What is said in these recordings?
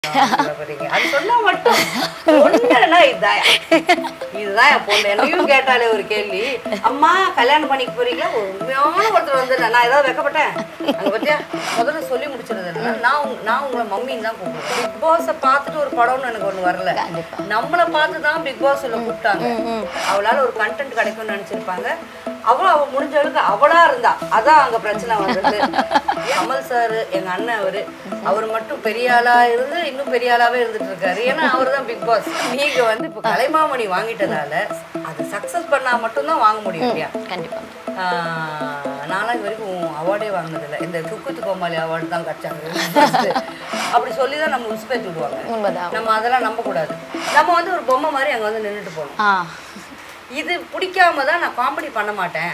பாத்தீங்க. அது சொன்னா மட்டும் ஒண்ணுன்னா இதுதான் இதுதான் என் பொண்ணு என்னையும் கேட்டாலே ஒரு கேள்வி அம்மா கல்யாணம் பண்ணிக்க போறீங்களா ஒரு உண்மையான ஒருத்தர் வந்து நான் ஏதாவது வைக்கப்பட்டேன் அங்க பத்தியா முதல்ல சொல்லி முடிச்சிருது என்னன்னா, நான் உங்க- நான் உங்களை மம்மின்னு தான் கூப்பிடுவேன் பிக் பாஸை பார்த்துட்டு ஒரு படம்னு எனக்கு ஒண்ணு வரல நம்மளை பார்த்து தான் பிக் பாஸ் உள்ள கூப்பிட்டாங்க அவளால ஒரு கண்டென்ட் கிடைக்கும்னு நினைச்சிருப்பாங்க அவளும் அவ முடிஞ்ச அளவுக்கு அவளா இருந்தா அதான் அங்க பிரச்சனை வந்தது கமல் சார் எங்க அண்ணன் அவரு அவர் மட்டும் பெரிய ஆளா இருந்து இன்னும் பெரிய ஆளாவே இருந்துட்டு இருக்காரு ஏன்னா அவர் தான் பிக் பாஸ் நீங்க வந்து இப்போ கலைமாமணி வாங்கிட்டதால அது சக்சஸ் பண்ணா மட்டும்தான் வாங்க முடியும் இல்லையா கண்டிப்பா ஆஹ் நான்லாம் இது வரைக்கும் அவார்டே வாங்கினதில்லை இந்த குக்குத்து கோமாளி அவார்டு தான் கிடைச்சாங்க அப்படி சொல்லி தான் நம்ம உஸ்பேத்தி விடுவாங்க உண்மைதான் நம்ம அதெல்லாம் நம்பக்கூடாது நம்ம வந்து ஒரு பொம்மை மாதிரி அங்கே வந்து நின்றுட்டு போகணும் ஆ இது பிடிக்காம தான் நான் காமெடி பண்ண மாட்டேன்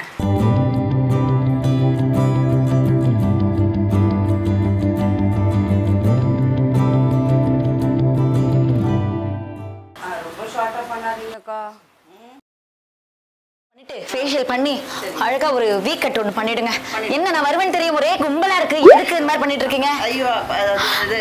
ஆ, ரொம்ப ஷார்ட்டா பண்ணாதீங்கக்கா பண்ணிட்டு ஃபேஷியல் பண்ணி அழகா ஒரு வீக் கட் ஒன்று பண்ணிடுங்க என்ன நான் வருவேன்னு தெரியும் ஒரே கும்பலா இருக்கு எதுக்கு இந்த மாதிரி பண்ணிட்டு இருக்கீங்க ஐயோ இது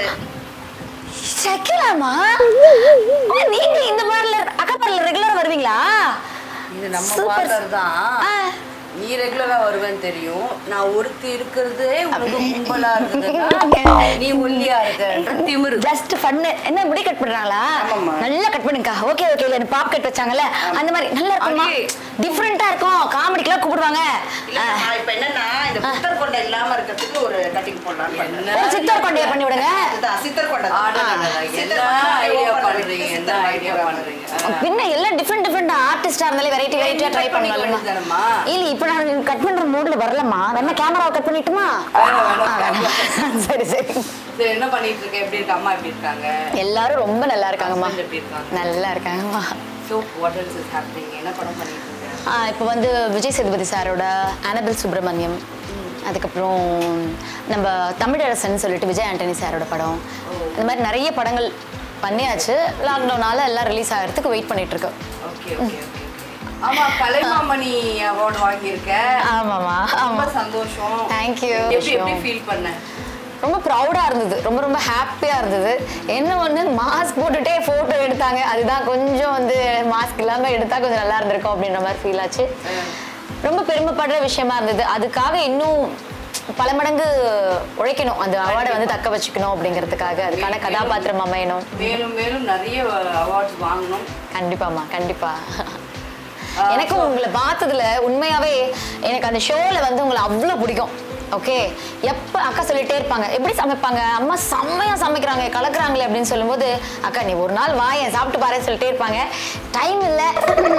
சக்கிலாமா நீங்க இந்த பார்லர் அக்கா பார்லர் ரெகுலரா வருவீங்களா இது நம்ம Super. பார்லர் தான் ஆ. நீ ரெகுலரா வருவேன்னு தெரியும் நான் ஒருத்தி இருக்கிறதே உனக்கு கும்பலா இருக்குதுன்னா நீ ஒல்லியா இருக்கன்ற திமிரு ஜஸ்ட் ஃபன்னு என்ன முடி கட் பண்றாங்களா ஆமாம்மா. நல்லா கட் பண்ணுங்க ஓகே ஓகே இல்ல பாப் கட் வச்சாங்கல்ல அந்த மாதிரி நல்லா இருக்குமா அடி. டிஃப்ரெண்டா இருக்கும் காமெடிக்கெல்லாம் கூப்பிடுவாங்க இல்ல, நான் இப்ப என்னன்னா இந்த புத்தர் கொண்டை இல்லாம இருக்கிறதுக்கு ஒரு கட்டிங் போடலாம்னு பண்ணேன். ஒரு சித்தர் கொண்டையை பண்ணி விடுங்க அதுதான், சித்தர் கொண்டை தான். ஆடடடட, சித்தர் என்ன கொண்டை idea open பண்றீங்க, பண்றீங்க, என்ன சித்தர் idea கொண்டை பண்றீங்க? ஆ. பின்ன எல்லாம் டிஃப்ரெண்ட் டிஃப்ரெண்ட் ஆர்டிஸ்டா இருந்தாலே வெரைட்டி வெரைட்டியா ட்ரை cut பண்ணிக்க பண்ணலாமா வேண்டியதுதானம்மா? இல்ல இப்போ நான் கட் பண்ற மூட்ல வரலம்மா வேணா கேமராவை கட் பண்ணிட்டுமா வேணாம், வேணாம். ஆ, வேணாம். சரி சரி சரி, என்ன பண்ணிட்டு இருக்க எப்படி இருக்கு அம்மா எப்படி இருக்காங்க எல்லாரும் ரொம்ப நல்லா இருக்காங்கம்மா husband எப்படி இருக்காங்க நல்லா இருக்காங்கம்மா so what else is happening என்ன படம் பண்ணிட்டு இருக்க ஆ, இப்போ வந்து விஜய் சேதுபதி சாரோட அனபிள் சுப்பிரமணியம் அதுக்கப்புறம் நம்ம தமிழரசன் சொல்லிட்டு விஜய் ஆண்டனி சாரோட படம் இந்த மாதிரி நிறைய படங்கள் பண்ணியாச்சு லாக்டவுனால எல்லாம் ரிலீஸ் ஆகிறதுக்கு வெயிட் பண்ணிட்டு இருக்கோம் ஓகே ஓகே ஓகே ஆமா கலைமாமணி அவார்டு வாங்கியிருக்க ஆமாம்மா ரொம்ப ஆமாம் சந்தோஷம் தேங்க்யூ எப்படி எப்படி ஃபீல் பண்ண ரொம்ப ப்ரௌடாக இருந்தது ரொம்ப ரொம்ப ஹாப்பியாக இருந்தது என்ன ஒன்று மாஸ்க் போட்டுட்டே ஃபோட்டோ எடுத்தாங்க அதுதான் கொஞ்சம் வந்து மாஸ்க் இல்லாமல் எடுத்தால் கொஞ்சம் நல்லா இருந்திருக்கும் அப்படின்ற மாதிரி ஃபீல் ஆச்சு ரொம்ப பெருமைப்படுற விஷயமா இருந்தது அதுக்காக இன்னும் பல மடங்கு உழைக்கணும் அந்த அவார்டை வந்து தக்க வச்சுக்கணும் அப்படிங்கிறதுக்காக அதுக்கான கதாபாத்திரம் அமையணும் மேலும் மேலும் நிறைய அவார்ட்ஸ் வாங்கணும் கண்டிப்பாம்மா கண்டிப்பா எனக்கும் உங்களை பார்த்ததுல உண்மையாவே எனக்கு அந்த ஷோல வந்து உங்களை அவ்வளோ பிடிக்கும் ஓகே எப்ப அக்கா சொல்லிட்டே இருப்பாங்க எப்படி சமைப்பாங்க அம்மா செம்மையா சமைக்கிறாங்க கலக்குறாங்களே அப்படின்னு சொல்லும்போது அக்கா நீ ஒரு நாள் வாயேன் சாப்பிட்டு பாரு சொல்லிட்டே இருப்பாங்க டைம் இல்லை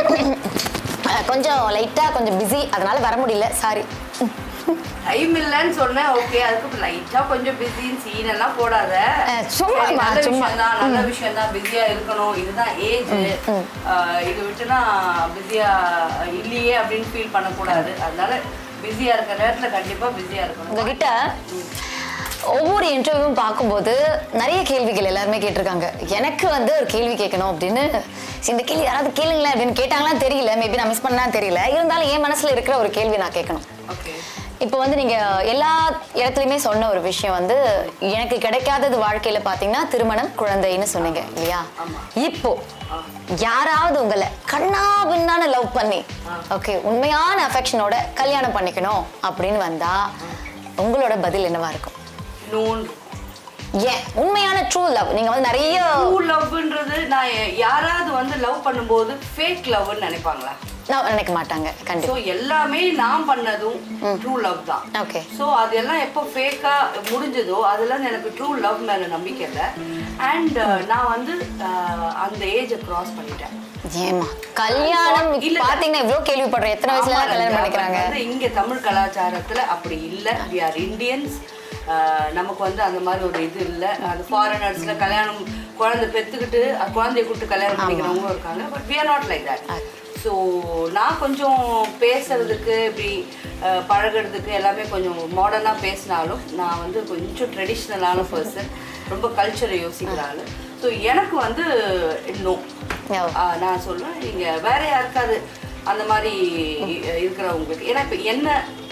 கொஞ்சம் லைட்டா கொஞ்சம் பிஸி அதனால வர முடியல சாரி டைம் இல்லைன்னு சொன்னேன் ஓகே அதுக்கு லைட்டா கொஞ்சம் பிஸின்னு சீன் எல்லாம் போடாத அஹ், சும்மா, சரி, நல்ல சும்மா. விஷயம் தான் நல்ல விஷயம் தான் பிஸியா இருக்கணும் இதுதான் ஏஜ் இது விட்டுனா பிஸியா இல்லையே அப்படின்னு ஃபீல் பண்ணக்கூடாது அதனால பிஸியா இருக்கிற நேரத்துல கண்டிப்பா பிஸியா இருக்கணும் உங்ககிட்ட ஒவ்வொரு இன்டர்வியூவும் பார்க்கும்போது நிறைய கேள்விகள் எல்லாருமே கேட்டிருக்காங்க எனக்கு வந்து ஒரு கேள்வி கேட்கணும் அப்படின்னு சரி, இந்த கேள்வி யாராவது கேளுங்களேன் அப்படின்னு கேட்டாங்களான்னு தெரியல மேபி நான் மிஸ் பண்ணா தெரியல இருந்தாலும் என் மனசுல இருக்கிற ஒரு கேள்வி நான் கேட்கணும் ஓகே இப்போ வந்து நீங்க எல்லா இடத்துலையுமே சொன்ன ஒரு விஷயம் வந்து எனக்கு கிடைக்காதது வாழ்க்கையில பாத்தீங்கன்னா திருமணம் குழந்தைன்னு சொன்னீங்க இல்லையா ஆமா. இப்போ யாராவது உங்களை கண்ணா பின்னான லவ் பண்ணி ஓகே உண்மையான அஃபெக்ஷனோட கல்யாணம் பண்ணிக்கணும் அப்படின்னு வந்தா உங்களோட பதில் என்னவா இருக்கும் நோன் ஏன் உண்மையான ட்ரூ லவ் நீங்க வந்து நிறைய ட்ரூ லவ்ன்றது நான் யாராவது வந்து லவ் பண்ணும்போது ஃபேக் லவ்னு நினைப்பாங்களா நான் நினைக்க மாட்டாங்க ஸோ கண்டிப்பா எல்லாமே நான் பண்ணதும் ட்ரூ லவ் தான் ஓகே ஸோ அதெல்லாம் எப்போ ஃபேக்காக முடிஞ்சதோ அதெல்லாம் எனக்கு ட்ரூ லவ் மேலே நம்பிக்கை இல்லை அண்ட் நான் வந்து அஹ், அந்த ஏஜை கிராஸ் பண்ணிட்டேன் ஏமா கல்யாணம் இல்ல, இல்ல. பாத்தீங்கன்னா இவ்வளவு கேள்விப்படுறேன் எத்தனை வயசுல ஆமா, கல்யாணம் ரஞ்சா, பண்ணிக்கிறாங்க வந்து இங்க தமிழ் கலாச்சாரத்துல அப்படி இல்ல வி ஆர் இந்தியன்ஸ் நமக்கு வந்து அந்த மாதிரி ஒரு இது இல்ல அது ஃபாரினர்ஸ்ல கல்யாணம் குழந்தை பெத்துக்கிட்டு அஹ், குழந்தைய கூப்பிட்டு கல்யாணம் பண்ணிக்கிறவங்களும் இருக்காங்க but we are not like that so நான் கொஞ்சம் பேசுறதுக்கு இப்படி அஹ், பழகுறதுக்கு எல்லாமே கொஞ்சம் மாடர்னாக பேசினாலும் நான் வந்து கொஞ்சம் ட்ரெடிஷ்னலான பர்சன் ரொம்ப கல்ச்சரை யோசிக்கிறாள் ஸோ எனக்கு வந்து இன்னும் ஓ. ஆஹ் நான் சொல்லுவேன் நீங்க வேற யாருக்காவது அந்த மாதிரி இ- இருக்கிறவங்களுக்கு ஏன்னா இப்போ என்ன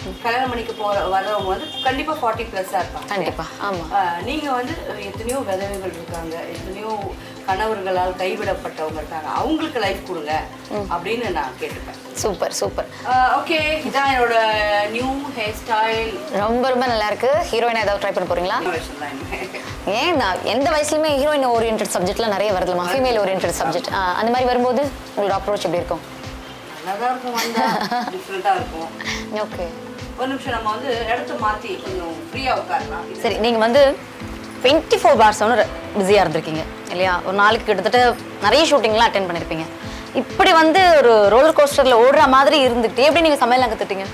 கல்யாணம் பண்ணிக்க போற வர்றவங்க வந்து கண்டிப்பா ஃபார்ட்டி ப்ளஸ்ஸாக இருப்பாங்க கண்டிப்பா ஆமா ஆஹ் நீங்க வந்து எத்தனையோ விதவைகள் இருக்காங்க எத்தனையோ கணவர்களால் கைவிடப்பட்டவங்க இருக்காங்க அவங்களுக்கு லைஃப் கொடுங்க அப்படின்னு நான் கேட்டுப்பேன் சூப்பர் சூப்பர் ஓகே இதான் என்னோட நியூ ஹேர் ஸ்டைல் ரொம்ப ரொம்ப நல்லா இருக்கு ஹீரோயின் ஏதாவது ட்ரை பண்ண போறீங்களா ஏன் நான் எந்த வயசுலயுமே ஹீரோயின் ஓரியன்ட் சப்ஜெக்ட்லாம் நிறைய வருதுமா ஃபீமேல் ஓரியன்ட் சப்ஜெக்ட் அந்த மாதிரி வரும்போது உங்களோட அப்ரோச் எப்படி இருக்கும் நல்லாதான் இருக்கும் வந்தா டிஃப்ரெண்ட்டாக இருக்கும் ஓகே ஒரு நிமிஷம் நம்ம வந்து இடத்த மாத்தி கொஞ்சம் ஃப்ரீயா உட்காரலாம் சரி நீங்க வந்து டுவெண்ட்டி ஃபோர் ஹவர்ஸ் ஒன்று பிஸியாக இருந்திருக்கீங்க இல்லையா ஒரு நாளைக்கு கிட்டத்தட்ட நிறைய ஷூட்டிங்லாம் அட்டென்ட் பண்ணியிருப்பீங்க இப்படி வந்து ஒரு ரோலர் கோஸ்டரில் ஓடுற மாதிரி இருந்துட்டு எப்படி நீங்கள் சமையல் கற்றுட்டீங்க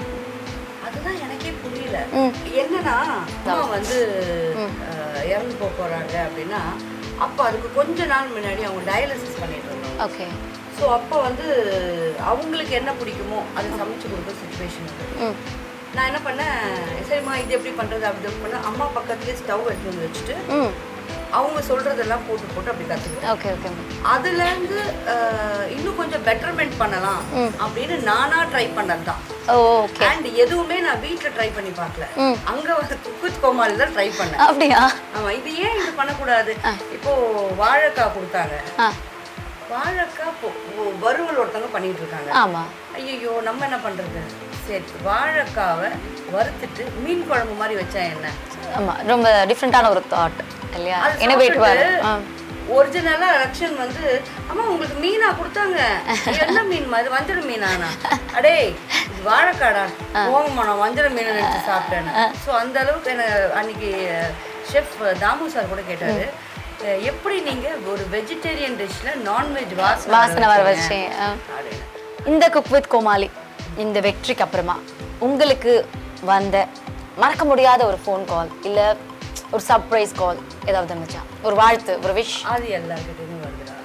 அதுதான் எனக்கே புரியல என்னன்னா அம்மா வந்து அஹ், இறந்து போக போறாங்க அப்படின்னா அப்ப அதுக்கு கொஞ்ச நாள் முன்னாடி அவங்க டயாலிசிஸ் பண்ணிட்டு இருந்தாங்க ஓகே ஸோ அப்போ வந்து அவங்களுக்கு என்ன பிடிக்குமோ அதை சமைச்சு கொடுக்குற சுச்சுவேஷன் ம் நான் என்ன பண்ணேன் சரிம்மா இது எப்படி பண்றது அப்படி இப்படி பண்ண அம்மா பக்கத்துலேயே ஸ்டவ் எடுத்து வந்து வச்சுட்டு ம் அவங்க சொல்றதெல்லாம் போட்டு போட்டு அப்படி கற்றுக்கிட்டேன் ஓகே ஓகே அதுல இருந்து அஹ், இன்னும் கொஞ்சம் பெட்டர்மெண்ட் பண்ணலாம் அப்படின்னு நானா ட்ரை பண்ணது தான் ஓ ஓகே அண்ட் எதுவுமே நான் வீட்ல ட்ரை பண்ணி பார்க்கல ம். அங்க வந்து குக்குத் கோமாளி தான் ட்ரை பண்ணேன் அப்படியா ஆமா இது ஏன் இது பண்ணக்கூடாது இப்போ வாழைக்காய் கொடுத்தாங்க ஆ வாழைக்காய் பொ- ஒ- வறுவல் ஒருத்தவங்க பண்ணிட்டு இருக்காங்க ஆமாம் ஐயோ நம்ம என்ன பண்றது சரி வாழைக்காவை வறுத்துட்டு மீன் குழம்பு மாதிரி வச்சா என்ன ஆமாம் ரொம்ப டிஃப்ரெண்ட்டான ஒரு தாட் இல்லையா அது இனோவேட்டிவாக சாப்பிட்டுட்டு ஆ ஒரிஜினலா ரக்ஷன் வந்து அம்மா உங்களுக்கு மீனா கொடுத்தாங்க என்ன மீன் இது வஞ்சர மீனானா அடே இது வாழைக்காடா போங்கம்மா நான் வஞ்சர மீன் நினைச்சு சாப்பிட்டேன் ஸோ அந்த அளவுக்கு என்ன அன்னைக்கு ஷெஃப் தாமு சார் கூட கேட்டாரு அஹ், எப்படி நீங்க ஒரு வெஜிடேரியன் டிஷ்ல நான்வெஜ் வாசனை வாசனை வர வச்சீங்க? வச்சு ஆ. அப்படின்னு. இந்த குக் வித் கோமாளி இந்த வெற்றிக்கு அப்புறமா உங்களுக்கு வந்த மறக்க முடியாத ஒரு ஃபோன் கால் இல்ல ஒரு சர்ப்ரைஸ் கால் ஏதாவது இருந்துச்சா ஒரு வாழ்த்து ஒரு விஷ் அது எல்லாருக்கிட்டையுமே வருதுடா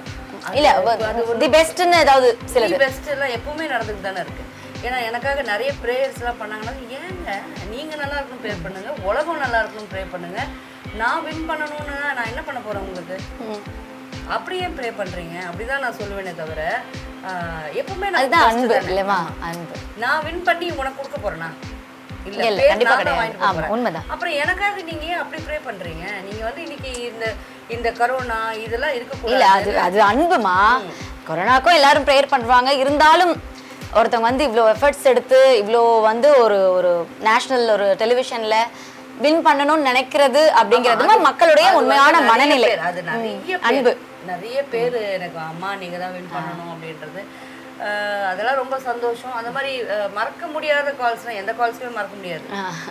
இல்ல தி பெஸ்ட்னு ஏதாவது சிலது பெஸ்ட் எல்லாம் எப்பவுமே நடந்துட்டு தானே இருக்கு ஏன்னா எனக்காக நிறைய ப்ரேயர்ஸ் எல்லாம் பண்ணாங்கன்னா ஏங்க நீங்க நல்லா இருக்கணும் ப்ரே பண்ணுங்க உலகம் நல்லா இருக்கணும் ப்ரே பண்ணுங்க நான் வின் பண்ணணும்னு நான் என்ன பண்ண போறேன் உங்களுக்கு ம். அப்படி ஏன் ப்ரே பண்றீங்க அப்படிதான் நான் சொல்லுவேனே தவிர ஆஹ், எப்பவுமே நான் அதுதான் first அன்பு தானே. இல்லைமா அன்பு நான் வின் பண்ணி உனக்கு கொடுக்க போறேனா இல்ல இல்ல, பேர் கண்டிப்பா நான் தான் கிடையாது. வாங்கிட்டு போக ஆமா, போறேன். உண்மைதான். அப்புறம் எனக்காக நீங்க ஏன் அப்படி ப்ரே பண்றீங்க நீங்க வந்து இன்னைக்கு இந்த இந்த கரோனா இதெல்லாம் இல்ல இருக்கக்கூடாது அது அது அன்புமா கொரோனாக்கும் எல்லாரும் ப்ரேயர் பண்றாங்க இருந்தாலும் ஒருத்தவங்க வந்து இவ்வளோ எஃபர்ட்ஸ் எடுத்து இவ்வளோ வந்து ஒரு ஒரு நேஷனல் ஒரு டெலிவிஷன்ல வின் பண்ணணும்னு நினைக்கிறது அப்படிங்கிறது மக்களுடைய அது வந்து உண்மையான நிறைய மனநிலை பேர், அது நிறைய பேர், அன்பு. நிறைய பேர் எனக்கு அம்மா நீங்க தான் வின் பண்ணணும் அப்படின்றது அஹ், அதெல்லாம் ரொம்ப சந்தோஷம் அந்த மாதிரி அஹ், மறக்க முடியாத கால்ஸ்னா எந்த கால்ஸுமே மறக்க முடியாது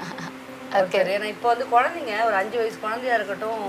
ஓகே சரி, ஏன்னா இப்போ வந்து குழந்தைங்க ஒரு அஞ்சு வயசு குழந்தையா இருக்கட்டும்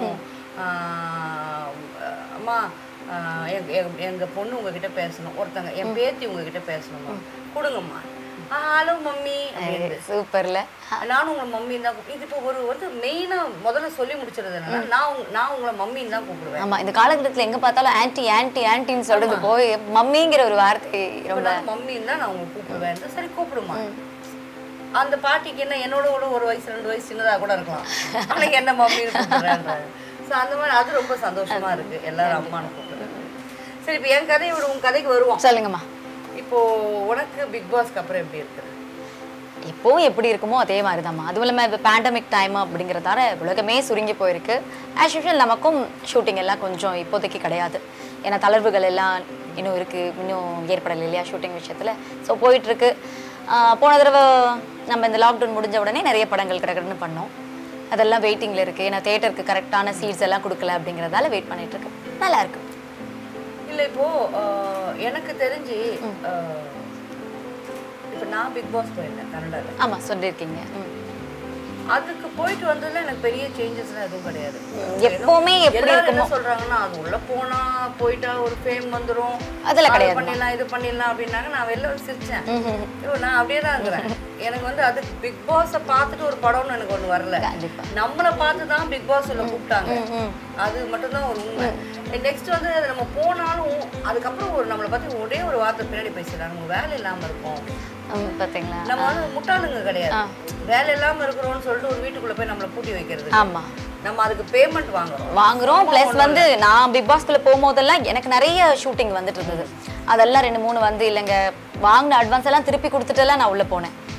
ஆஹ், அம்மா ஆஹ், எங்க- எங்க- எங்க பொண்ணு உங்ககிட்ட பேசணும் ஒருத்தங்க என் பேத்தி உங்ககிட்ட பேசணுமா கொடுங்கம்மா ஹலோ மம்மி அப்படின்னு சூப்பர்ல நானும் உங்களை மம்மின்னு தான் கூப்பிடு இது இப்போ ஒரு வந்து மெயினாக முதல்ல சொல்லி முடிச்சிருது என்னன்னா நான் உங்க- நான் உங்களை மம்மின்னு தான் கூப்பிடுவேன் ஆமா இந்த காலகட்டத்துல எங்க பார்த்தாலும் ஆன்டி ஆன்டி ஆன்டின்னு சொல்றது போய் மம்மிங்கிற ஒரு வார்த்தை இப்போ ரொம்ப நான் மம்மின்னு தான் நான் உங்களை கூப்பிடுவேன் சரி கூப்பிடுமா அந்த பாட்டிக்கு என்ன என்னோட கூட ஒரு வயசு ரெண்டு வயசு சின்னதா கூட இருக்கலாம் ஆனா என்ன மம்மின்னு கூப்பிடுறேன்றாங்க ஸோ அந்த மாதிரி அது ரொம்ப சந்தோஷமா இருக்கு எல்லாரும் அம்மான்னு கூப்பிடுறாங்க சரி இப்போ என் கதையை விட உன் கதைக்கு வருவோம் சொல்லுங்கம்மா இப்போ உனக்கு பிக் பாஸ்க்கு அப்புறம் எப்படி இருக்குது எப்பவும் எப்படி இருக்குமோ அதே மாதிரி தான்மா அதுவும் இல்லாமல் இப்போ பேண்டமிக் டைம் அப்படிங்கிறதால உலகமே சுருங்கி போயிருக்கு ஆஸ் யூஷுவல் நமக்கும் ஷூட்டிங் எல்லாம் கொஞ்சம் இப்போதைக்கு கிடையாது ஏன்னா தளர்வுகள் எல்லாம் இன்னும் இருக்குது இன்னும் ஏற்படலை இல்லையா ஷூட்டிங் விஷயத்தில் ஸோ போயிட்டுருக்கு போன தடவை நம்ம இந்த லாக்டவுன் முடிஞ்ச உடனே நிறைய படங்கள் கிடக்குன்னு பண்ணோம் அதெல்லாம் வெயிட்டிங்கில் இருக்குது ஏன்னா தேட்டருக்கு கரெக்டான சீட்ஸ் எல்லாம் கொடுக்கல அப்படிங்கிறதால வெயிட் பண்ணிட்டு இருக்கு நல்லா இருக்கு இல்ல இப்போ ஆஹ், எனக்கு தெரிஞ்சு ஆஹ், இப்போ நான் பிக் பாஸ் போயிருந்தேன் கன்னடால ஆமாம் சொல்லியிருக்கீங்க ம் அதுக்கு போயிட்டு வந்ததுல எனக்கு பெரிய சேஞ்சஸ்லாம் எதுவும் கிடையாது எப்பவுமே எப்படி எல்லாரும் என்ன இருக்குமோ சொல்றாங்கன்னா அது உள்ள போனா போயிட்டா ஒரு ஃபேம் வந்துரும் அதெல்லாம் அது கிடையாது. பண்ணிடலாம் இது பண்ணிடலாம் அப்படின்னாங்க நான் வெளில வந்து சிரிச்சேன் ம்ஹும். ஐயோ நான் அப்படியே தான் இருக்கிறேன் எனக்கு வந்து அது பிக் பாஸை பார்த்துட்டு ஒரு படம்னு எனக்கு ஒண்ணு வரல கண்டிப்பா நம்மளை பார்த்து தான் பிக் பாஸ் உள்ள கூப்பிட்டாங்க ம் அது மட்டும்தான் ஒரு உண்மை நெக்ஸ்ட் வந்து அது நம்ம போனாலும் அதுக்கப்புறம் ஒரு நம்மளை பத்தி ஒரே ஒரு வார்த்தை பின்னாடி பேசிடலாம் நம்ம வேலை இல்லாம இருக்கோம் ம், பார்த்தீங்களா நம்ம வந்து முட்டாளுங்க கிடையாது வேலை இல்லாம இருக்கிறோம்னு சொல்லிட்டு ஒரு வீட்டுக்குள்ள போய் நம்மளை பூட்டி வைக்கிறது ஆமா நம்ம அதுக்கு பேமெண்ட் வாங்குறோம் வாங்குறோம் ப்ளஸ் வந்து நான் பிக் பாஸ்குள்ள போகும்போதெல்லாம் எனக்கு நிறைய ஷூட்டிங் வந்துட்டு இருந்தது அதெல்லாம் ரெண்டு மூணு வந்து இல்லைங்க வாங்கின அட்வான்ஸ் எல்லாம் திருப்பி கொடுத்துட்டுலாம் நான் உள்ள போனேன்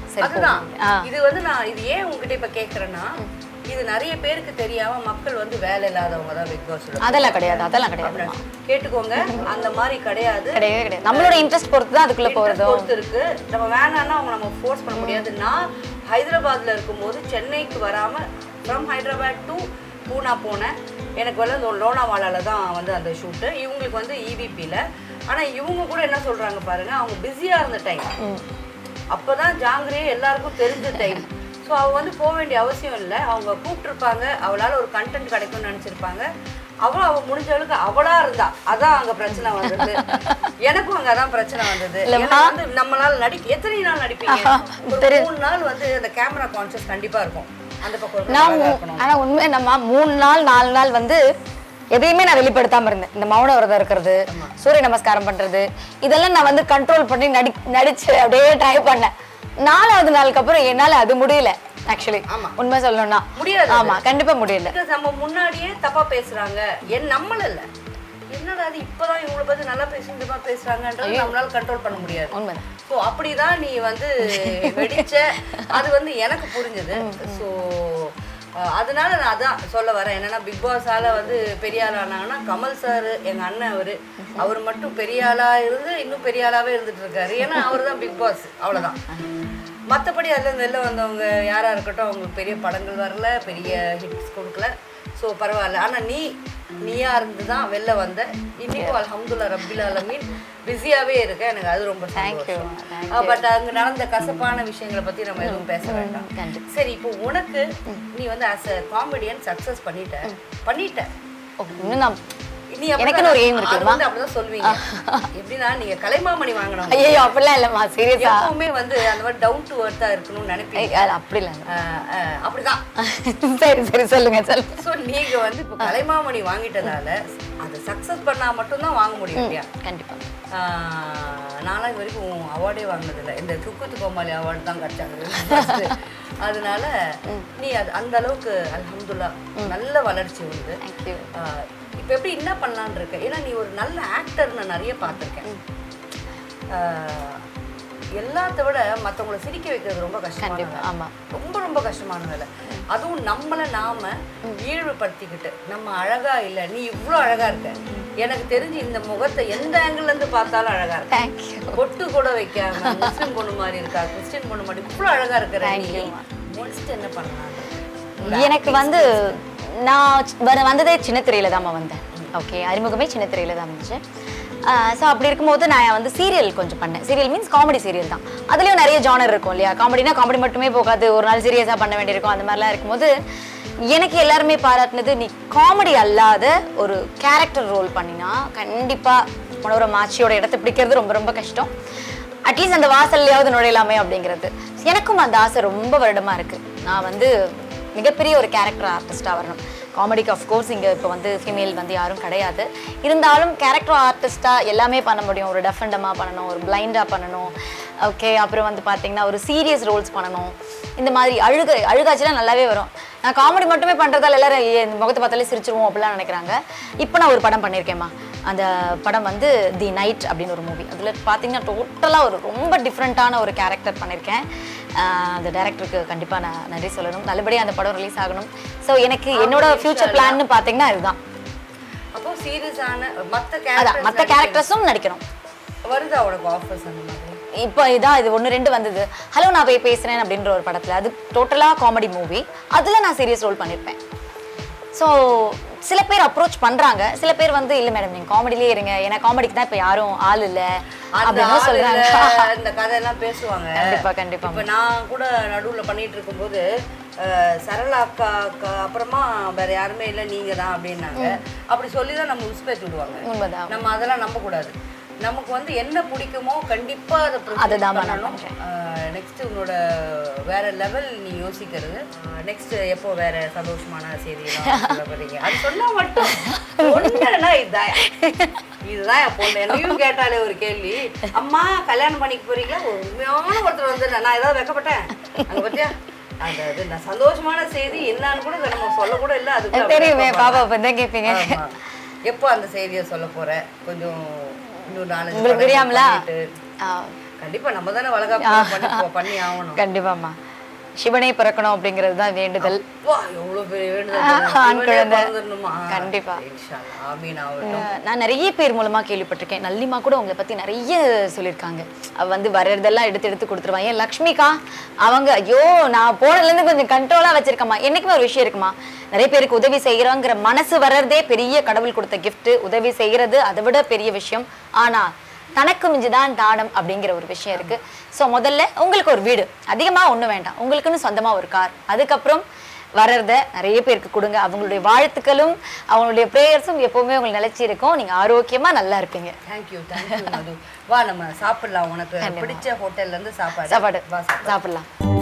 சரி அதுதான் போகுது. ஆ. இது வந்து நான் இது ஏன் உங்ககிட்ட இப்ப கேக்குறேன்னா இது நிறைய பேருக்கு தெரியாம மக்கள் வந்து வேலை இல்லாதவங்க தான் பிக் பாஸ் அதெல்லாம் கிடையாது அதெல்லாம் கிடையாது கேட்டுக்கோங்க அந்த மாதிரி கிடையாது கிடையவே கிடையாது நம்மளோட இன்ட்ரெஸ்ட் பொறுத்து தான் அதுக்குள்ள Interest போறதும் பொறுத்து இருக்கு நம்ம வேணாம்னா அவங்க நம்ம ஃபோர்ஸ் பண்ண முடியாது நான் ஹைதராபாத்ல இருக்கும்போது சென்னைக்கு வராம ஃப்ரம் ஹைதராபாத் டு பூனா போனேன் எனக்கு வந்து இந்த லோனாவாலால தான் வந்து அந்த ஷூட்டு இவங்களுக்கு வந்து இவிபியில் ஆனா இவங்க கூட என்ன சொல்றாங்க பாருங்க அவங்க பிஸியா இருந்த டைம் அப்பதான் ஜாங்கிரியே எல்லாருக்கும் தெரிஞ்ச டைம் ஸோ அவ வந்து போக வேண்டிய அவசியம் இல்லை அவங்க கூப்பிட்டுருப்பாங்க அவளால ஒரு கண்டென்ட் கிடைக்கும்னு நினைச்சிருப்பாங்க அவள் அவ முடிஞ்ச அளவுக்கு அவளா இருந்தா அதான் அங்க பிரச்சனை வந்தது எனக்கும் அங்க அதான் பிரச்சனை வந்தது ஏன்னா வந்து நம்மளால நடிக்க எத்தனை நாள் நடிப்பீங்க ஒரு மூணு நாள் வந்து அந்த கேமரா கான்சியஸ் கண்டிப்பா இருக்கும் அந்த பக்கம் ஒரு நான் அழகா உ- இருக்கணும் ஆனா உண்மை நம்ம மூணு நாள் நாலு நாள் வந்து எதையுமே நான் வெளிப்படுத்தாம இருந்தேன் இந்த மௌன விரதம் இருக்கிறது சூரிய நமஸ்காரம் பண்றது இதெல்லாம் நான் வந்து கண்ட்ரோல் பண்ணி நடி நடிச்சு அப்படியே ட்ரை பண்ணேன் நாலாவது நாளுக்கு அப்புறம் என்னால அது முடியல ஆக்சுவலி ஆமா. உண்மை சொல்லணும்னா முடியாது ஆமா கண்டிப்பா முடியல Because நம்ம முன்னாடியே தப்பா பேசுறாங்க என் நம்மள இல்ல என்னடா அது இப்பதான் இவங்கள பத்தி நல்லா பேசி இந்த மாதிரி பேசுறாங்கன்றது நம்மளால கண்ட்ரோல் பண்ண முடியாது உண்மைதான் ஸோ அப்படிதான் நீ வந்து வெடிச்ச அது வந்து எனக்கு புரிஞ்சது ஸோ அதனால நான் அதான் சொல்ல வரேன் என்னன்னா பிக் பாஸால வந்து பெரிய ஆள் ஆனாங்கன்னா கமல் சார் எங்க அண்ணன் அவரு அவர் மட்டும் பெரிய ஆளா இருந்து இன்னும் பெரிய ஆளாவே இருந்துட்டு இருக்காரு ஏன்னா அவர் தான் பிக் பாஸ் அவ்வளவுதான் மற்றபடி அதுல வெளில வந்தவங்க யாரா இருக்கட்டும் அவங்களுக்கு பெரிய படங்கள் வரல பெரிய ஹிட்ஸ் கொடுக்கல ஸோ பரவாயில்ல ஆனா நீ நீயா இருந்து தான் வெளில வந்த இன்னைக்கும் அல்ஹம்துல்லா ரப்பில் ஆலமீன் பிஸியாவே இருக்க எனக்கு அது ரொம்ப Thank you, சந்தோஷம் பட் அங்க நடந்த கசப்பான விஷயங்களை பத்தி நம்ம எதுவும் பேச வேண்டாம் கண்டிப்பா. சரி இப்போ உனக்கு நீ வந்து ஆஸ் அ காமெடியன் சக்சஸ் பண்ணிட்ட பண்ணிட்ட ஓ, இன்னும் நான் நீ எனக்குன்னு ஒரு aim அப்படிதான் இருக்குமா? அது வந்து அப்படிதான் சொல்வீங்க எப்படின்னா நீங்க கலைமாமணி வாங்கணும் ஐயோ அப்படிலாம் இல்லம்மா சீரியஸா எப்பவுமே வந்து அந்த மாதிரி டவுன் டு எர்த்தா இருக்கணும்னு நினைப்பீங்க அப்படி இல்லை ஆஹ் ஆஹ் அப்படிதான் சரி சரி சொல்லுங்க சொல்லுங்க சோ நீங்க வந்து இப்போ கலைமாமணி வாங்கிட்டதால அதை சக்சஸ் பண்ணா மட்டும்தான் வாங்க முடியும் இல்லையா கண்டிப்பா ஆஹ் நான்லாம் இது வரைக்கும் அவார்டே வாங்கினதில்லை இந்த துக்குத்து கோமாளி அவார்டு தான் கிடைச்சாங்க அதனால நீ அது அந்த அளவுக்கு அல்ஹம்துல்லா நல்ல வளர்ச்சி உண்டு தேங்க்யூ ஆஹ் இப்ப எப்படி என்ன பண்ணலான்னு இருக்க ஏன்னா நீ ஒரு நல்ல ஆக்டர் நான் நிறைய பார்த்துருக்கேன் ஆஹ் எல்லாத்த விட மத்தவங்கள சிரிக்க வைக்கிறது ரொம்ப கஷ்டமான கண்டிப்பா வேலை. ஆமா ரொம்ப ரொம்ப கஷ்டமான வேலை அதுவும் நம்மளை நாம ஈழ்வுபடுத்திக்கிட்டு நம்ம அழகா இல்ல நீ இவ்ளோ அழகா இருக்க எனக்கு தெரிஞ்சு இந்த முகத்தை எந்த ஆங்கிள் இருந்து பார்த்தாலும் அழகா இருக்க தேங்க்யூ பொட்டு கூட வைக்காம முஸ்லிம் பொண்ணு மாதிரி இருக்கா கிறிஸ்டின் பொண்ணு மாதிரி இவ்வளோ அழகா இருக்கிற நீ நெக்ஸ்ட் என்ன பண்ணலாம் எனக்கு வந்து நான் வர வந்ததே சின்ன திரையில தான் வந்தேன் ஓகே அறிமுகமே சின்ன திரையில தான் வந்துச்சு ஸோ அப்படி இருக்கும்போது நான் வந்து சீரியல் கொஞ்சம் பண்ணேன் சீரியல் மீன்ஸ் காமெடி சீரியல் தான் அதுலேயும் நிறைய ஜானர் இருக்கும் இல்லையா காமெடினா காமெடி மட்டுமே போகாது ஒரு நாள் சீரியஸாக பண்ண வேண்டியிருக்கும் அந்த மாதிரிலாம் இருக்கும்போது எனக்கு எல்லாருமே பாராட்டினது நீ காமெடி அல்லாத ஒரு கேரக்டர் ரோல் பண்ணினா கண்டிப்பாக மனோரமா ஆட்சியோட இடத்த பிடிக்கிறது ரொம்ப ரொம்ப கஷ்டம் அட்லீஸ்ட் அந்த வாசல்லையாவது நுழையலாமே அப்படிங்கிறது எனக்கும் அந்த ஆசை ரொம்ப வருடமா இருக்கு நான் வந்து மிகப்பெரிய ஒரு கேரக்டர் ஆர்டிஸ்டாக வரணும் காமெடிக்கு அஃப்கோர்ஸ் இங்கே இப்போ வந்து ஃபீமேல் வந்து யாரும் கிடையாது இருந்தாலும் கேரக்டர் ஆர்டிஸ்ட்டாக எல்லாமே பண்ண முடியும் ஒரு டெஃபண்டமாக பண்ணணும் ஒரு பிளைண்டாக பண்ணணும் ஓகே அப்புறம் வந்து பார்த்தீங்கன்னா ஒரு சீரியஸ் ரோல்ஸ் பண்ணணும் இந்த மாதிரி அழுக அழுகாச்சுலாம் நல்லாவே வரும் நான் காமெடி மட்டுமே பண்ணுறதால எல்லாரும் "ஏய், இந்த முகத்தை பார்த்தாலே சிரிச்சிருவோம் அப்படிலாம் நினைக்கிறாங்க இப்போ நான் ஒரு படம் பண்ணியிருக்கேம்மா அந்த படம் வந்து தி நைட் அப்படின்னு ஒரு மூவி அதில் பார்த்தீங்கன்னா டோட்டலாக ஒரு ரொம்ப டிஃப்ரெண்ட்டான ஒரு கேரக்டர் பண்ணியிருக்கேன் ஆஹ் அந்த டேரக்டருக்கு கண்டிப்பாக நான் நன்றி சொல்லணும் நல்லபடியாக அந்த படம் ரிலீஸ் ஆகணும் ஸோ எனக்கு என்னோட ஃபியூச்சர் பிளான்னு பார்த்தீங்கன்னா இதுதான் அப்போ சீரியஸான மத்த அதான் மற்ற கேரக்டர் கேரக்டர்ஸும் நடிக்கணும் வருதா உனக்கு ஆஃபர்ஸ் அந்த மாதிரி இப்போ இதான் இது ஒன்று ரெண்டு வந்தது ஹலோ நான் போய் பேசுகிறேன் அப்படின்ற ஒரு படத்தில் அது டோட்டலாக காமெடி மூவி அதில் நான் சீரியஸ் ரோல் பண்ணியிருப்பேன் ஸோ சில பேர் அப்ரோச் பண்ணுறாங்க சில பேர் வந்து இல்லை மேடம் நீங்கள் காமெடிலேயே இருங்க ஏன்னா காமெடிக்கு தான் இப்போ யாரும் ஆள் இல்லை அந்த அப்படின்னு ஆளுல சொல்கிறாங்க இந்த கதையெல்லாம் பேசுவாங்க கண்டிப்பா கண்டிப்பா இப்ப நான் கூட நடுவுல பண்ணிட்டு இருக்கும்போது அஹ், சரளா அக்கா அக்கா அப்புறமா வேற யாருமே இல்லை நீங்க தான் அப்படின்னாங்க அப்படி சொல்லி தான் நம்ம உஸ்பேத்தி விடுவாங்க உண்மைதான் நம்ம அதெல்லாம் நம்ப கூடாது நமக்கு வந்து என்ன பிடிக்குமோ கண்டிப்பா அதை அதுதான் நான் பண்ணணும் நெக்ஸ்ட் உன்னோட வேற லெவல் நீ யோசிக்கிறது நெக்ஸ்ட் எப்போ வேற சந்தோஷமான செய்தியெல்லாம் சொல்ல போறீங்க அது சொன்னா மட்டும் ஒண்ணுன்னா இதுதான் இதுதான் என் பொண்ணு என்னையும் கேட்டாலே ஒரு கேள்வி அம்மா கல்யாணம் பண்ணிக்க போறீங்களா ஒரு உண்மையான ஒருத்தர் வந்து நான் ஏதாவது வைக்கப்பட்டேன் அங்க பத்தியா அந்த இது நான் சந்தோஷமான செய்தி என்னன்னு கூட இதை நம்ம சொல்ல கூட இல்லை அதுக்கு தெரியுமே பாப்பா இப்போ தான் கேட்பீங்க ஆமா. எப்போ அந்த செய்தியை சொல்ல போற கொஞ்சம் இன்னும் நாலஞ்சு உங்களுக்கு படங்கள் தெரியாமலா பண்ணிட்டு, ஆ, கண்டிப்பா நம்ம தானே வளகாப்பு பண்ணி பண்ணி ஆகணும் கண்டிப்பாம்மா சிவனே பிறக்கணும் அப்படிங்கிறது தான் வேண்டுதல் வா எவ்வளவு பெரிய வேண்டுதல் ஆஹ், பாருங்க. ஆண் இவனே குழந்தை. பிறந்திரணுமா? கண்டிப்பா. இன்ஷா அல்லாஹ். ஆமீன் ஆகட்டும். அஹ் நான் நிறைய பேர் மூலமா கேள்விப்பட்டிருக்கேன் நல்லிமா கூட உங்களை பத்தி நிறைய சொல்லியிருக்காங்க அவ வந்து வர்றதெல்லாம் எடுத்து எடுத்து கொடுத்துருவா ஏன் லக்ஷ்மிக்கா அவங்க ஐயோ நான் போனதுல இருந்து கொஞ்சம் கண்ட்ரோலா வச்சிருக்கேம்மா என்னைக்குமே ஒரு விஷயம் இருக்குமா நிறைய பேருக்கு உதவி செய்யறோங்கிற மனசு வர்றதே பெரிய கடவுள் கொடுத்த gift உதவி செய்யறது அதை விட பெரிய விஷயம் ஆனா தனக்கு மிஞ்சுதான் தானம் அப்படிங்கிற ஒரு விஷயம் இருக்கு ஸோ முதல்ல உங்களுக்கு ஒரு வீடு அதிகமா ஒண்ணும் வேண்டாம் உங்களுக்குன்னு சொந்தமா ஒரு கார் அதுக்கப்புறம் வர்றத நிறைய பேருக்கு கொடுங்க அவங்களுடைய வாழ்த்துக்களும் அவங்களுடைய ப்ரேயர்ஸும் எப்பவுமே உங்களுக்கு நிலைச்சி இருக்கும் நீங்க ஆரோக்கியமா நல்லா இருப்பீங்க Thank you, thank you, மது. வா நம்ம சாப்பிடலாம் உனக்கு பிடிச்ச ஹோட்டல்ல இருந்து சாப்பாடு சாப்பாடு வா சாப்பிடலாம். சாப்பிடலாம்